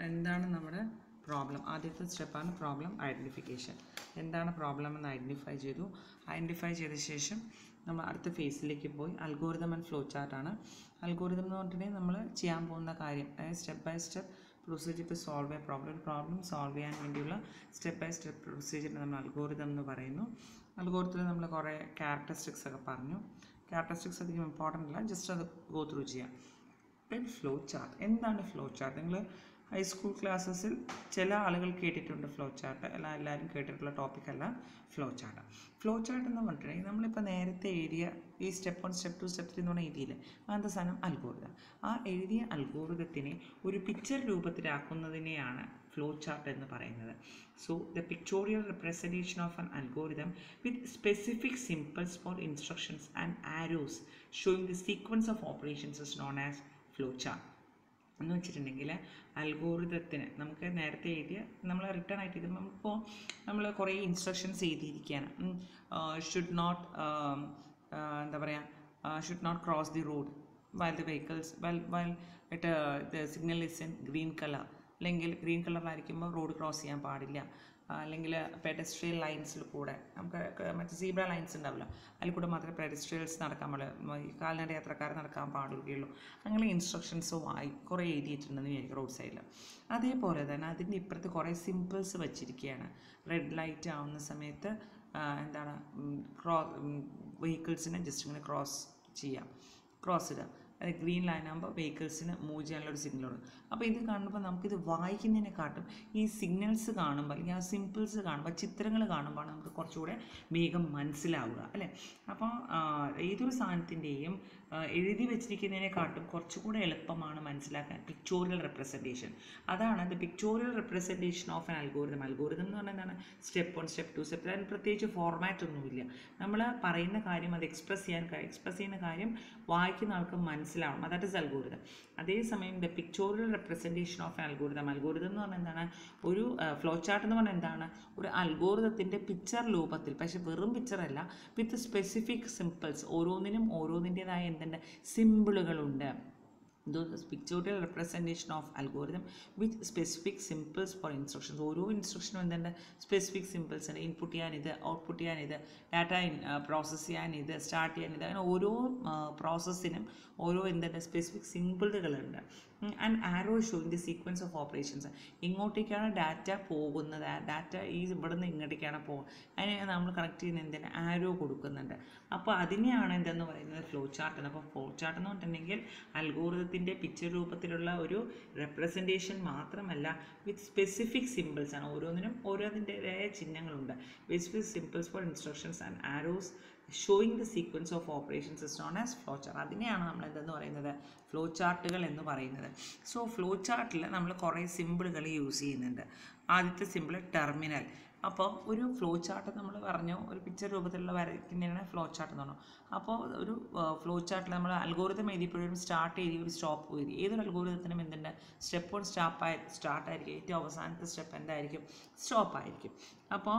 എന്താണ് നമ്മുടെ പ്രോബ്ലം ആദ്യത്തെ സ്റ്റെപ്പാണ് പ്രോബ്ലം ഐഡൻറ്റിഫിക്കേഷൻ എന്താണ് പ്രോബ്ലം എന്ന് ഐഡൻറ്റിഫൈ ചെയ്തു ഐഡൻറ്റിഫൈ ചെയ്ത ശേഷം നമ്മൾ അടുത്ത ഫേസിലേക്ക് പോയി അൽഗോരിതം ആൻഡ് ഫ്ലോ ചാർട്ടാണ് അൽഗോരിതം എന്ന് പറഞ്ഞിട്ടുണ്ടെങ്കിൽ നമ്മൾ ചെയ്യാൻ പോകുന്ന കാര്യം അതായത് step by step procedure to solve a problem ഒരു പ്രോബ്ലം സോൾവ് ചെയ്യാൻ വേണ്ടിയുള്ള സ്റ്റെപ്പ് ബൈ സ്റ്റെപ്പ് പ്രൊസീജിയറിന് നമ്മൾ അൽഗോരിതം എന്ന് പറയുന്നു അൽഗോരിതത്തിൽ നമ്മൾ കുറേ ക്യാരക്ടറിസ്റ്റിക്സ് ഒക്കെ പറഞ്ഞു ക്യാരക്ടറിസ്റ്റിക്സ് അധികം ഇമ്പോർട്ടൻ്റ് അല്ല ജസ്റ്റ് അത് ഗോ ത്രൂ ചെയ്യാം പിന്നെ ഫ്ലോ ചാർട്ട് എന്താണ് ഫ്ലോ ചാർട്ട് നിങ്ങൾ ഹൈസ്കൂൾ ക്ലാസ്സസിൽ ചില ആളുകൾ കേട്ടിട്ടുണ്ട് ഫ്ലോ ചാർട്ട് അല്ല എല്ലാവരും കേട്ടിട്ടുള്ള ടോപ്പിക് അല്ല ഫ്ലോ ചാർട്ട് ഫ്ലോ ചാർട്ട് എന്ന് പറഞ്ഞിട്ടുണ്ടെങ്കിൽ നമ്മളിപ്പോൾ നേരത്തെ എഴുതിയ ഈ step one step two step three എന്ന് പറഞ്ഞ എഴുതിയില്ലേ അങ്ങനത്തെ സാധനം അൽഗോരിതം ആ എഴുതിയ അൽഗോരിതത്തിനെ ഒരു പിക്ചർ രൂപത്തിലാക്കുന്നതിനെയാണ് ഫ്ലോ ചാർട്ട് എന്ന് പറയുന്നത് so the pictorial representation of an algorithm with specific symbols for instructions and arrows showing the sequence of operations is known as flow chart എന്ന് വെച്ചിട്ടുണ്ടെങ്കിൽ അൽഗോറിതത്തിന് നമുക്ക് നേരത്തെ എഴുതിയ നമ്മൾ റിട്ടേൺ ആയിട്ട് ഇത് നമുക്കിപ്പോൾ നമ്മൾ കുറേ ഇൻസ്ട്രക്ഷൻസ് എഴുതിയിരിക്കുകയാണ് ഷുഡ് നോട്ട് എന്താ പറയുക should not cross the road while the vehicles while while it the signal is in green colour അല്ലെങ്കിൽ ഗ്രീൻ കളറിലായിരിക്കുമ്പോൾ റോഡ് ക്രോസ് ചെയ്യാൻ പാടില്ല അല്ലെങ്കിൽ പെഡസ്ട്രിയൽ ലൈൻസിൽ കൂടെ നമുക്ക് ക- മറ്റേ സീബ്ര ലൈൻസ് ഉണ്ടാവില്ല അതിൽ കൂടെ മാത്രമേ പെഡസ്ട്രിയൽസ് നടക്കാൻ പാടുള്ളൂ ഈ കാൽനട യാത്രക്കാർ നടക്കാൻ പാടുകയുള്ളൂ അങ്ങനെ ഇൻസ്ട്രക്ഷൻസ് വായി കുറേ എഴുതിയിട്ടുണ്ടെന്ന് വിചാരിക്കും റോഡ് സൈഡിൽ അതേപോലെ തന്നെ അതിൻ്റെ ഇപ്പുറത്ത് കുറേ സിമ്പിൾസ് വെച്ചിരിക്കുകയാണ് റെഡ് ലൈറ്റ് ആവുന്ന സമയത്ത് ആ, എന്താണ് ക്രോ വെഹിക്കിൾസിനെ ജസ്റ്റ് ഇങ്ങനെ ക്രോസ് ചെയ്യാം ക്രോസ് ഇടുക അത് ഗ്രീൻ ലൈൻ ആകുമ്പോൾ വെഹിക്കിൾസിന് മൂവ് ചെയ്യാനുള്ള ഒരു സിഗ്നലുണ്ട് അപ്പോൾ ഇത് കാണുമ്പോൾ നമുക്കിത് വായിക്കുന്നതിനെക്കാട്ടും ഈ സിഗ്നൽസ് കാണുമ്പോൾ അല്ലെങ്കിൽ ആ സിമ്പിൾസ് കാണുമ്പോൾ ചിത്രങ്ങൾ കാണുമ്പോൾ നമുക്ക് കുറച്ചുകൂടെ വേഗം മനസ്സിലാവുക അല്ലേ അപ്പോൾ ആ, ഏതൊരു സാധനത്തിൻ്റെയും എഴുതി വെച്ചിരിക്കുന്നതിനെക്കാട്ടും കുറച്ചുകൂടെ എളുപ്പമാണ് മനസ്സിലാക്കാൻ പിക്ചോറിയൽ റെപ്രസെൻറ്റേഷൻ അതാണ് the pictorial representation of an algorithm algorithm എന്ന് പറഞ്ഞാൽ എന്താണ് step one step two step അതിന് പ്രത്യേകിച്ച് ഫോർമാറ്റ് ഒന്നുമില്ല നമ്മൾ പറയുന്ന കാര്യം അത് എക്സ്പ്രസ് ചെയ്യാൻ എക്സ്പ്രസ് ചെയ്യുന്ന കാര്യം വായിക്കുന്ന ആൾക്ക് മനസ്സിലാവണം ദാറ്റ് ഇസ് അൽഗോരിതം അതേസമയം the pictorial representation of algorithm algorithm എന്ന് പറഞ്ഞാൽ എന്താണ് ഒരു ഫ്ലോ ചാർട്ട് എന്ന് പറഞ്ഞാൽ എന്താണ് ഒരു അൽഗോരിതത്തിൻ്റെ പിക്ചർ രൂപത്തിൽ പക്ഷേ വെറും പിക്ചർ അല്ല വിത്ത് സ്പെസിഫിക് സിമ്പിൾസ് ഓരോന്നിനും ഓരോന്നിൻ്റെതായ എന്തുണ്ട് സിമ്പിളുകളുണ്ട് those pictorial representation of algorithm with specific symbols for instructions ഓരോ ഇൻസ്ട്രക്ഷനും എന്തുണ്ട് സ്പെസിഫിക് സിമ്പിൾസ് ഉണ്ട് ഇൻപുട്ട് ചെയ്യാൻ ഇത് ഔട്ട്പുട്ട് ചെയ്യാൻ ഇത് ഡാറ്റ പ്രോസസ്സ് ചെയ്യാൻ ഇത് സ്റ്റാർട്ട് ചെയ്യാൻ ഇത് അങ്ങനെ ഓരോ പ്രോസസ്സിനും ഓരോ എന്തുണ്ട് സ്പെസിഫിക് സിമ്പിളുകളുണ്ട് and arrow showing the sequence of operations ഇങ്ങോട്ടേക്കാണ് ഡാറ്റ പോകുന്നത് ഡാറ്റ ഈ ഇവിടെ നിന്ന് ഇങ്ങോട്ടേക്കാണ് പോകുന്നത് അതിനെ നമ്മൾ കണക്ട് ചെയ്യുന്ന എന്തിന് ആരോ കൊടുക്കുന്നുണ്ട് അപ്പോൾ അതിനെയാണ് എന്തെന്ന് പറയുന്നത് ഫ്ലോ ചാർട്ട് എന്ന് അപ്പോൾ ഫ്ലോ ചാർട്ട് എന്ന് പറഞ്ഞിട്ടുണ്ടെങ്കിൽ അൽഗോറിതത്തിൻ്റെ പിക്ചർ രൂപത്തിലുള്ള ഒരു റെപ്രസെൻറ്റേഷൻ മാത്രമല്ല വിത്ത് സ്പെസിഫിക് സിമ്പിൾസ് ആണ് ഓരോന്നിനും ഓരോതിൻ്റെതായ ചിഹ്നങ്ങളുണ്ട് specific symbols for instructions and arrows showing the sequence of operations is known as flow chart അതിനെയാണ് നമ്മൾ എന്തെന്ന് പറയുന്നത് ഫ്ലോ ചാർട്ടുകൾ എന്ന് പറയുന്നത് സോ ഫ്ലോ ചാർട്ടിൽ നമ്മൾ കുറേ സിമ്പിളുകൾ യൂസ് ചെയ്യുന്നുണ്ട് ആദ്യത്തെ സിമ്പിൾ ടെർമിനൽ അപ്പോൾ ഒരു ഫ്ലോ ചാർട്ട് നമ്മൾ പറഞ്ഞു ഒരു പിക്ചർ രൂപത്തിലുള്ള വരയ്ക്കുന്നതിനാണ് ഫ്ലോ ചാർട്ട് എന്ന് പറഞ്ഞു അപ്പോൾ ഒരു ഫ്ലോ ചാർട്ടിൽ നമ്മൾ അൽഗോരിതം എഴുതിയപ്പോഴും സ്റ്റാർട്ട് എഴുതി ഒരു സ്റ്റോപ്പ് എഴുതി ഏതൊരു അൽഗോരിതത്തിനും എന്തുണ്ട് സ്റ്റെപ്പ് വൺ സ്റ്റാപ്പ് ആയി സ്റ്റാർട്ട് ആയിരിക്കും ഏറ്റവും അവസാനത്തെ സ്റ്റെപ്പ് എന്തായിരിക്കും സ്റ്റോപ്പ് ആയിരിക്കും അപ്പോൾ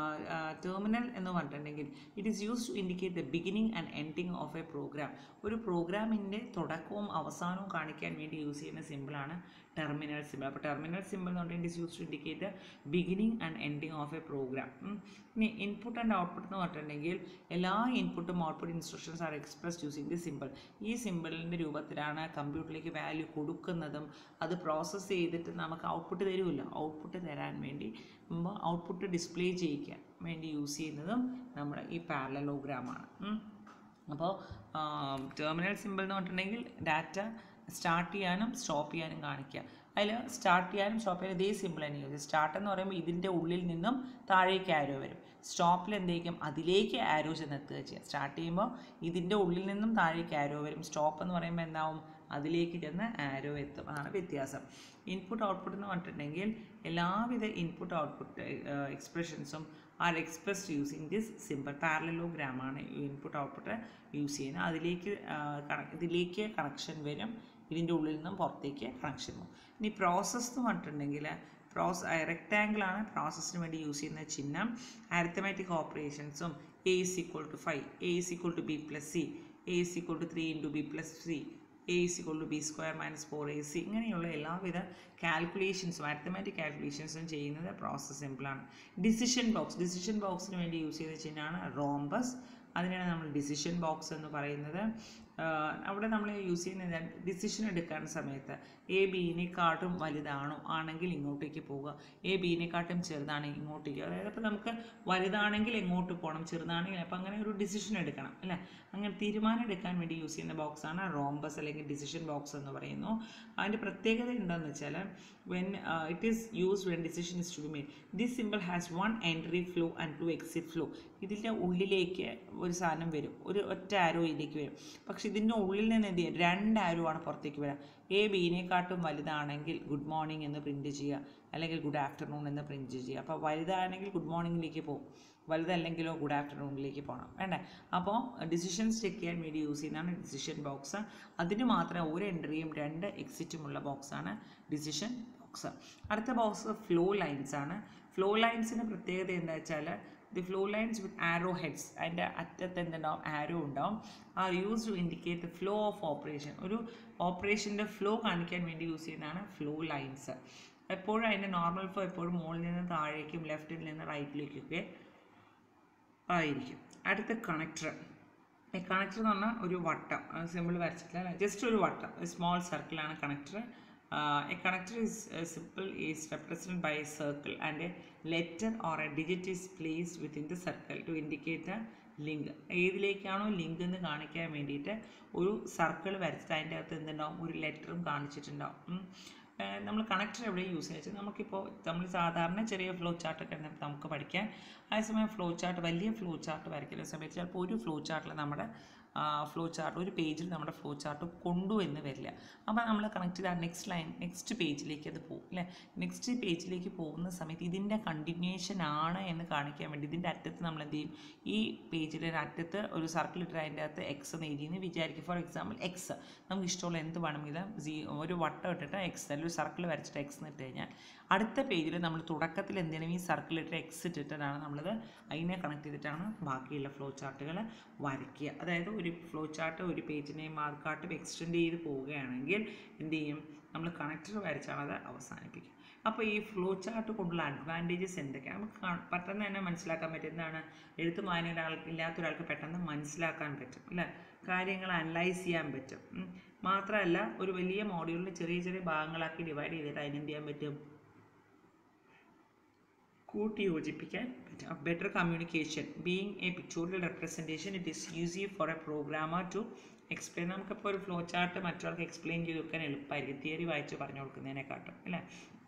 ടെർമിനൽ എന്ന് പറഞ്ഞിട്ടുണ്ടെങ്കിൽ it is use to indicate the beginning and ending of a program ഒരു പ്രോഗ്രാമിൻ്റെ തുടക്കവും അവസാനവും കാണിക്കാൻ വേണ്ടി യൂസ് ചെയ്യുന്ന സിമ്പിളാണ് ടെർമിനൽ സിമ്പിൾ അപ്പോൾ ടെർമിനൽ സിമ്പിൾ എന്ന് പറഞ്ഞാൽ it is use to indicate the beginning and ending of a program ഇനി ഇൻപുട്ട് ആൻഡ് ഔട്ട്പുട്ട് എന്ന് പറഞ്ഞിട്ടുണ്ടെങ്കിൽ എല്ലാ ഇൻപുട്ടും output instructions are express using the symbol ഈ സിമ്പിളിൻ്റെ രൂപത്തിലാണ് കമ്പ്യൂട്ടറിലേക്ക് വാല്യൂ കൊടുക്കുന്നതും അത് പ്രോസസ്സ് ചെയ്തിട്ട് നമുക്ക് ഔട്ട്പുട്ട് തരുമല്ലോ ഔട്ട്പുട്ട് തരാൻ വേണ്ടി ഔട്ട്പുട്ട് ഡിസ്പ്ലേ ചെയ്യിക്കാൻ വേണ്ടി യൂസ് ചെയ്യുന്നതും നമ്മുടെ ഈ പാരലലോഗ്രാമാണ് അപ്പോൾ ടെർമിനൽ സിമ്പിൾ എന്ന് പറഞ്ഞിട്ടുണ്ടെങ്കിൽ ഡാറ്റ സ്റ്റാർട്ട് ചെയ്യാനും സ്റ്റോപ്പ് ചെയ്യാനും കാണിക്കുക അതിൽ സ്റ്റാർട്ട് ചെയ്യാനും സ്റ്റോപ്പ് ചെയ്യാനും ഇതേ സിമ്പിൾ തന്നെ യൂസ് സ്റ്റാർട്ട് എന്ന് പറയുമ്പോൾ ഇതിൻ്റെ ഉള്ളിൽ നിന്നും താഴേക്ക് ആരോ വരും സ്റ്റോപ്പിൽ എന്തെങ്കിലും അതിലേക്ക് ആരോ ചെന്നെത്തുക ചെയ്യുക സ്റ്റാർട്ട് ചെയ്യുമ്പോൾ ഇതിൻ്റെ ഉള്ളിൽ നിന്നും താഴേക്ക് ആരോ വരും സ്റ്റോപ്പ് എന്ന് പറയുമ്പോൾ എന്താവും അതിലേക്ക് ചെന്ന് ആരോ എത്തും അതാണ് വ്യത്യാസം ഇൻപുട്ട് ഔട്ട്പുട്ട് എന്ന് പറഞ്ഞിട്ടുണ്ടെങ്കിൽ എല്ലാവിധ ഇൻപുട്ട് ഔട്ട്പുട്ട് എക്സ്പ്രഷൻസും are express using this symbol പാരലലോഗ്രാമാണ് ഇൻപുട്ട് ഔട്ട്പുട്ട് യൂസ് ചെയ്യുന്നത് അതിലേക്ക് ആ, കണ- ഇതിലേക്ക് കണക്ഷൻ വരും ഇതിൻ്റെ ഉള്ളിൽ നിന്നും പുറത്തേക്ക് കണക്ഷൻ പോകും ഇനി പ്രോസസ്സ് എന്ന് പറഞ്ഞിട്ടുണ്ടെങ്കിൽ പ്രോസ് റെക്റ്റാങ്കിളാണ് പ്രോസസ്സിന് വേണ്ടി യൂസ് ചെയ്യുന്ന ചിഹ്നം അരിത്തമാറ്റിക് ഓപ്പറേഷൻസും A is equal to five A is equal to B plus C A is equal to three into B plus C A is equal to B square minus four A C ഇങ്ങനെയുള്ള എല്ലാവിധ കാൽക്കുലേഷൻസും arithmetic കാൽക്കുലേഷൻസും ചെയ്യുന്നത് process സിമ്പിളാണ് decision box decision ബോക്സിന് വേണ്ടി use ചെയ്ത ചിഹ്നമാണ് rhombus അതിനാണ് നമ്മൾ ഡിസിഷൻ ബോക്സ് എന്ന് പറയുന്നത് ആഹ് അവിടെ നമ്മൾ യൂസ് ചെയ്യുന്നത് ഡിസിഷൻ എടുക്കാൻ സമയത്ത് എ ബീനെക്കാട്ടും വലുതാണോ ആണെങ്കിൽ ഇങ്ങോട്ടേക്ക് പോവുക എ ബീനെക്കാട്ടും ചെറുതാണെങ്കിൽ ഇങ്ങോട്ടേക്ക് അതായത് അപ്പോൾ നമുക്ക് വലുതാണെങ്കിൽ എങ്ങോട്ട് പോകണം ചെറുതാണെങ്കിൽ അപ്പോൾ അങ്ങനെ ഒരു ഡിസിഷൻ എടുക്കണം അല്ലേ അങ്ങനെ തീരുമാനം എടുക്കാൻ വേണ്ടി യൂസ് ചെയ്യുന്ന ബോക്സാണ് റോംബസ് അല്ലെങ്കിൽ ഡിസിഷൻ ബോക്സ് എന്ന് പറയുന്നു അതിൻ്റെ പ്രത്യേകത എന്താണെന്ന് വെച്ചാൽ when it is use when decision is to be made this symbol has one entry flow and two exit flow ഇതിൻ്റെ ഉള്ളിലേക്ക് ഒരു സാധനം വരും ഒരു ഒറ്റ ആരോ ഇതിലേക്ക് വരും പക്ഷെ ഇതിൻ്റെ ഉള്ളിൽ നിന്ന് എന്ത് ചെയ്യും രണ്ട് ആരോ ആണ് പുറത്തേക്ക് വരിക എ ബീനെക്കാട്ടും വലുതാണെങ്കിൽ ഗുഡ് മോർണിംഗ് എന്ന് പ്രിൻറ്റ് ചെയ്യുക അല്ലെങ്കിൽ ഗുഡ് ആഫ്റ്റർനൂൺ എന്ന് പ്രിൻറ്റ് ചെയ്യുക അപ്പോൾ വലുതാണെങ്കിൽ ഗുഡ് മോർണിംഗിലേക്ക് പോകും വലുതല്ലെങ്കിലോ ഗുഡ് ആഫ്റ്റർനൂണിലേക്ക് പോകണം വേണ്ടേ അപ്പോൾ ഡിസിഷൻസ് ചെക്ക് ചെയ്യാൻ വേണ്ടി യൂസ് ചെയ്യുന്നതാണ് ഡിസിഷൻ ബോക്സ് അതിന് മാത്രം ഒരു എൻട്രിയും രണ്ട് എക്സിറ്റുമുള്ള ബോക്സാണ് ഡിസിഷൻ ബോക്സ് അടുത്ത ബോക്സ് ഫ്ലോ ലൈൻസ് ആണ് ഫ്ലോ ലൈൻസിന് പ്രത്യേകത എന്താ വെച്ചാൽ the flow lines with arrow heads അതിൻ്റെ അറ്റത്ത് എന്തുണ്ടാവും ആരോ ഉണ്ടാവും are use to indicate the flow of operation ഒരു ഓപ്പറേഷൻ്റെ ഫ്ലോ കാണിക്കാൻ വേണ്ടി യൂസ് ചെയ്യുന്നതാണ് ഫ്ലോ ലൈൻസ് എപ്പോഴും അതിൻ്റെ നോർമൽ ഫ്ലോ എപ്പോഴും മുകളിൽ നിന്ന് താഴേക്കും ലെഫ്റ്റിൽ നിന്ന് റൈറ്റിലേക്കൊക്കെ ആയിരിക്കും അടുത്ത കണക്ടർ ഈ കണക്ടർ എന്ന് പറഞ്ഞാൽ ഒരു വട്ടം സിമ്പിൾ വരച്ചിട്ടില്ല ജസ്റ്റ് ഒരു വട്ടം സ്മോൾ സർക്കിളാണ് connector a connector is symbol is represent by a circle and a letter or a digit is placed within the circle to indicate the link ഏതിലേക്കാണോ ലിങ്ക് എന്ന് കാണിക്കാൻ വേണ്ടിയിട്ട് ഒരു സർക്കിൾ വരച്ചിട്ട് അതിൻ്റെ അകത്ത് എന്തുണ്ടാവും ഒരു ലെറ്ററും കാണിച്ചിട്ടുണ്ടാവും ഉം. ഏഹ് നമ്മൾ കണക്ടർ എവിടെ യൂസ് ചെയ്യുക വെച്ചാൽ നമുക്കിപ്പോൾ നമ്മൾ സാധാരണ ചെറിയ ഫ്ലോ ചാർട്ടൊക്കെ നമുക്ക് പഠിക്കാൻ അതേസമയം ഫ്ലോ ചാർട്ട് വലിയ ഫ്ലോ ചാർട്ട് വരയ്ക്കുന്ന സമയത്ത് ചിലപ്പോൾ ഒരു ഫ്ലോ ചാർട്ടിൽ നമ്മുടെ ഫ്ലോ ചാർട്ട് ഒരു പേജിൽ നമ്മുടെ ഫ്ലോ ചാർട്ട് കൊണ്ടു എന്ന് വരില്ല അപ്പോൾ നമ്മൾ കണക്ട് ചെയ്ത നെക്സ്റ്റ് ലൈൻ നെക്സ്റ്റ് പേജിലേക്ക് അത് പോകും അല്ലേ നെക്സ്റ്റ് പേജിലേക്ക് പോകുന്ന സമയത്ത് ഇതിൻ്റെ കണ്ടിന്യൂവേഷൻ ആണ് എന്ന് കാണിക്കാൻ വേണ്ടി ഇതിൻ്റെ അറ്റത്ത് നമ്മൾ എന്ത് ചെയ്യും ഈ പേജിലെ അറ്റത്ത് ഒരു സർക്കിൾ ഇട്ട് അതിൻ്റെ അകത്ത് എക്സ് എന്ന് എഴുതിയെന്ന് വിചാരിക്കും ഫോർ എക്സാമ്പിൾ എക്സ് നമുക്ക് ഇഷ്ടമുള്ള എന്ത് വേണമെങ്കിലും സീ ഒരു വട്ടം ഇട്ടിട്ട് എക്സ് അല്ലെങ്കിൽ ഒരു സർക്കിൾ വരച്ചിട്ട് എക്സ് എന്ന് ഇട്ട് കഴിഞ്ഞാൽ അടുത്ത പേജിൽ നമ്മൾ തുടക്കത്തിൽ എന്തിനും ഈ സർക്കിൾ ഇട്ട് എക്സ് ഇട്ടിട്ടാണ് നമ്മളത് അതിനെ കണക്ട് ചെയ്തിട്ടാണ് ബാക്കിയുള്ള ഫ്ലോ ചാർട്ടുകൾ വരയ്ക്കുക അതായത് ഒരു ഫ്ലോ ചാർട്ട് ഒരു പേജിനെ മാർക്കാട്ടും എക്സ്റ്റെൻഡ് ചെയ്ത് പോവുകയാണെങ്കിൽ എന്ത് ചെയ്യും നമ്മൾ കണക്ടർ വരച്ചാണ് അത് അവസാനിപ്പിക്കുക അപ്പോൾ ഈ ഫ്ലോ ചാർട്ട് കൊണ്ടുള്ള അഡ്വാൻറ്റേജസ് എന്തൊക്കെയാണ് നമുക്ക് കാ- പെട്ടെന്ന് തന്നെ മനസ്സിലാക്കാൻ പറ്റും എന്താണ് എഴുത്ത് വായന ഒരാൾക്ക് ഇല്ലാത്ത ഒരാൾക്ക് പെട്ടെന്ന് മനസ്സിലാക്കാൻ പറ്റും അല്ലേ കാര്യങ്ങൾ അനലൈസ് ചെയ്യാൻ പറ്റും ഉം. മാത്രമല്ല ഒരു വലിയ മോഡ്യൂളിൽ ചെറിയ ചെറിയ ഭാഗങ്ങളാക്കി ഡിവൈഡ് ചെയ്തിട്ട് അതിനെന്ത് ചെയ്യാൻ പറ്റും കൂട്ടി യോജിപ്പിക്കാൻ പറ്റും better communication being a pictorial representation it is easy for a programmer to explain നമുക്കിപ്പോൾ ഒരു ഫ്ലോ ചാർട്ട് മറ്റൊരാൾക്ക് എക്സ്പ്ലെയിൻ ചെയ്ത് കൊടുക്കാൻ എളുപ്പമായിരിക്കും തിയറി വായിച്ച് പറഞ്ഞു കൊടുക്കുന്നതിനെക്കാട്ടും അല്ലേ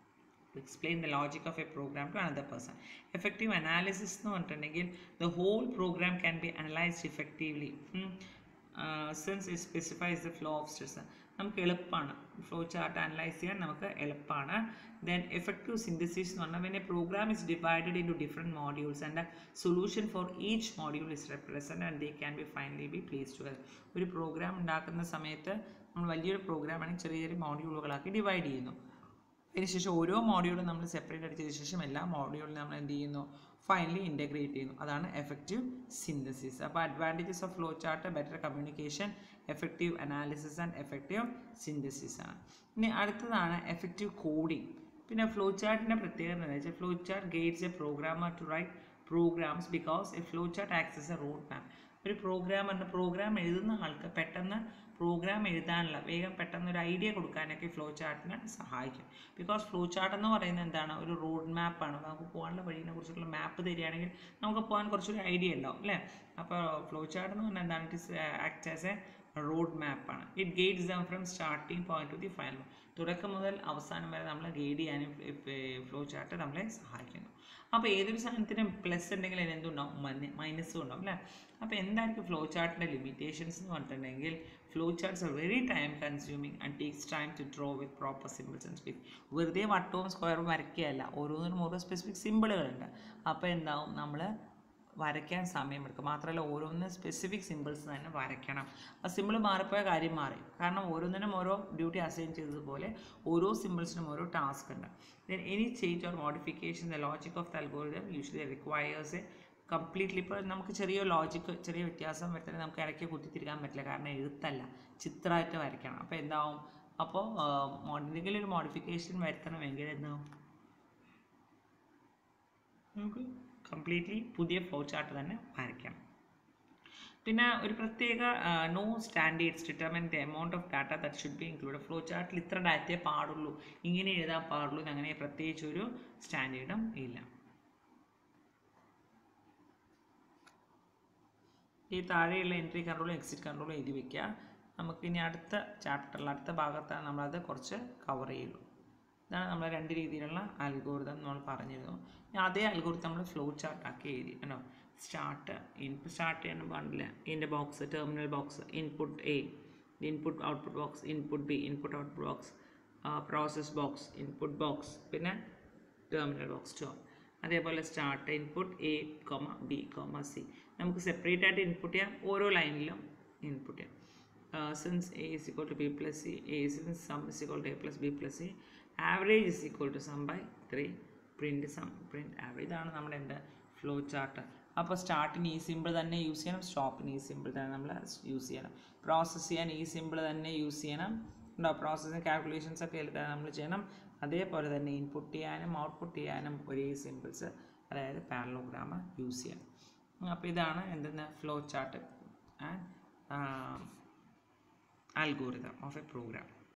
to explain the logic of a program to another person. Effective analysis എന്ന് പറഞ്ഞിട്ടുണ്ടെങ്കിൽ the whole program can be analyzed effectively hmm. uh, since it specifies the flow of stress. നമുക്ക് എളുപ്പമാണ് ഫ്ലോ ചാർട്ട് അനലൈസ് ചെയ്യാൻ നമുക്ക് എളുപ്പമാണ് then effective synthesis എന്ന് പറഞ്ഞാൽ when a program is divided into different modules and solution for each module is represent and they can be finally be place together ഒരു program ഉണ്ടാക്കുന്ന സമയത്ത് നമ്മൾ വലിയൊരു പ്രോഗ്രാം ആണെങ്കിൽ ചെറിയ ചെറിയ മോഡ്യൂളുകളാക്കി ഡിവൈഡ് ചെയ്യുന്നു അതിനുശേഷം ഓരോ മോഡ്യൂളും നമ്മൾ സെപ്പറേറ്റ് അടിച്ചതിന് ശേഷം എല്ലാ മോഡ്യൂളിലും നമ്മൾ എന്ത് ചെയ്യുന്നു ഫൈനലി ഇൻ്റഗ്രേറ്റ് ചെയ്യുന്നു അതാണ് എഫക്റ്റീവ് സിന്തസിസ് അപ്പോൾ advantages of flow chart better communication effective analysis and effective synthesis ആണ് ഇനി അടുത്തതാണ് എഫക്റ്റീവ് കോഡിംഗ് പിന്നെ ഫ്ലോ ചാർട്ടിൻ്റെ പ്രത്യേകത എന്താ വെച്ചാൽ flow chart guides a programmer to write programs because a flow chart acts as a road map ഒരു പ്രോഗ്രാമറിന് പ്രോഗ്രാം എഴുതുന്ന ആൾക്ക് പെട്ടെന്ന് പ്രോഗ്രാം എഴുതാനുള്ള വേഗം പെട്ടെന്ന് ഒരു ഐഡിയ കൊടുക്കാനൊക്കെ ഫ്ലോ ചാർട്ടിനെ സഹായിക്കും ബിക്കോസ് ഫ്ലോ ചാർട്ട് എന്ന് പറയുന്നത് എന്താണ് ഒരു റോഡ് മാപ്പാണ് നമുക്ക് പോകാനുള്ള വഴിയെ കുറിച്ചുള്ള മാപ്പ് തരികയാണെങ്കിൽ നമുക്ക് പോകാൻ കുറച്ചൊരു ഐഡിയ ഉണ്ടാവും അല്ലേ അപ്പോൾ ഫ്ലോ ചാർട്ട് എന്ന് പറഞ്ഞാൽ എന്താണ് it is act as a road മാപ്പാണ് it guides them from starting point to the final തുടക്കം മുതൽ അവസാനം വരെ നമ്മളെ ഗൈഡ് ചെയ്യാനും ഫ്ലോ ചാർട്ട് നമ്മളെ സഹായിക്കുന്നു അപ്പോൾ ഏതൊരു സാധനത്തിനും പ്ലസ് ഉണ്ടെങ്കിൽ അതിന് എന്തുണ്ടാവും മൈനസും ഉണ്ടാവും അല്ലേ അപ്പോൾ എന്തായിരിക്കും ഫ്ലോ ചാർട്ടിൻ്റെ ലിമിറ്റേഷൻസ് എന്ന് പറഞ്ഞിട്ടുണ്ടെങ്കിൽ flow charts are very time consuming and takes time to draw with proper symbols and speak വെറുതെ വട്ടവും സ്ക്വയറും വരയ്ക്കുകയല്ല ഓരോന്നിനും ഓരോ സ്പെസിഫിക് സിമ്പിളുകളുണ്ട് അപ്പോൾ എന്താവും നമ്മൾ വരയ്ക്കാൻ സമയമെടുക്കും മാത്രമല്ല ഓരോന്ന് സ്പെസിഫിക് സിമ്പിൾസ് തന്നെ വരയ്ക്കണം ആ സിമ്പിൾ മാറിപ്പോയ കാര്യം മാറി കാരണം ഓരോന്നിനും ഓരോ ഡ്യൂട്ടി അസൈൻ ചെയ്തതുപോലെ ഓരോ സിമ്പിൾസിനും ഓരോ ടാസ്ക് ഉണ്ട് then any change or modification the logic of the algorithm usually requires a completely ഇപ്പോൾ നമുക്ക് ചെറിയ ലോജിക്ക് ചെറിയ വ്യത്യാസം വരുത്തണേ നമുക്ക് ഇടയ്ക്ക് കുത്തിത്തിരിക്കാൻ പറ്റില്ല കാരണം എഴുത്തല്ല ചിത്രമായിട്ട് വരയ്ക്കണം അപ്പോൾ എന്താവും അപ്പോൾ എന്തെങ്കിലും ഒരു മോഡിഫിക്കേഷൻ വരുത്തണമെങ്കിൽ എന്താവും നമുക്ക് കംപ്ലീറ്റ്ലി പുതിയ ഫ്ലോ ചാർട്ട് തന്നെ വരയ്ക്കണം പിന്നെ ഒരു പ്രത്യേക no standards determine the amount of data that should be include flow ചാർട്ടിൽ ഇത്ര ഡാറ്റയെ പാടുള്ളൂ ഇങ്ങനെ എഴുതാൻ പാടുള്ളൂ എന്ന് അങ്ങനെ പ്രത്യേകിച്ച് ഒരു സ്റ്റാൻഡേർഡും ഇല്ല ഈ താഴെയുള്ള എൻട്രി കൺട്രോളും എക്സിറ്റ് കൺട്രോളും എഴുതി വെക്കുക നമുക്ക് ഇനി അടുത്ത ചാപ്റ്ററിൽ അടുത്ത ഭാഗത്താണ് നമ്മളത് കുറച്ച് കവർ ചെയ്യുള്ളൂ ഇതാണ് നമ്മൾ രണ്ട് രീതിയിലുള്ള അൽഗോരിതം നമ്മൾ പറഞ്ഞിരുന്നു ഇനി അതേ അൽഗോരിതം നമ്മൾ ഫ്ലോ ചാർട്ട് ആക്കി എഴുതി കണ്ടോ സ്റ്റാർട്ട് ഇൻപുട്ട് സ്റ്റാർട്ട് ചെയ്യാൻ പാടില്ല ഇതിൻ്റെ box terminal box input A input output box input B input output box process box input box പിന്നെ ടെർമിനൽ ബോക്സ് ടു അതേപോലെ start input A comma B comma C നമുക്ക് separate ആയിട്ട് input ചെയ്യാം ഓരോ ലൈനിലും ഇൻപുട്ട് ചെയ്യാം since A is equal to B plus C A since sum is equal to A plus B plus C average is equal to sum by three print some print average ഇതാണ് നമ്മുടെ എൻ്റെ flow chart അപ്പോൾ സ്റ്റാർട്ടിന് ഈ simple തന്നെ use ചെയ്യണം സ്റ്റോപ്പിന് ഈ simple തന്നെ നമ്മൾ യൂസ് ചെയ്യണം പ്രോസസ്സ് ചെയ്യാൻ ഈ സിമ്പിൾ തന്നെ യൂസ് ചെയ്യണം ഉണ്ടോ പ്രോസസ്സിങ് കാൽക്കുലേഷൻസ് ഒക്കെ എഴുതാൻ നമ്മൾ ചെയ്യണം അതേപോലെ തന്നെ ഇൻപുട്ട് ചെയ്യാനും ഔട്ട്പുട്ട് ചെയ്യാനും ഒരേ സിമ്പിൾസ് അതായത് പാരലോഗ്രാം യൂസ് ചെയ്യണം അപ്പോൾ ഇതാണ് എന്തെന്ന് flow chart and algorithm of a program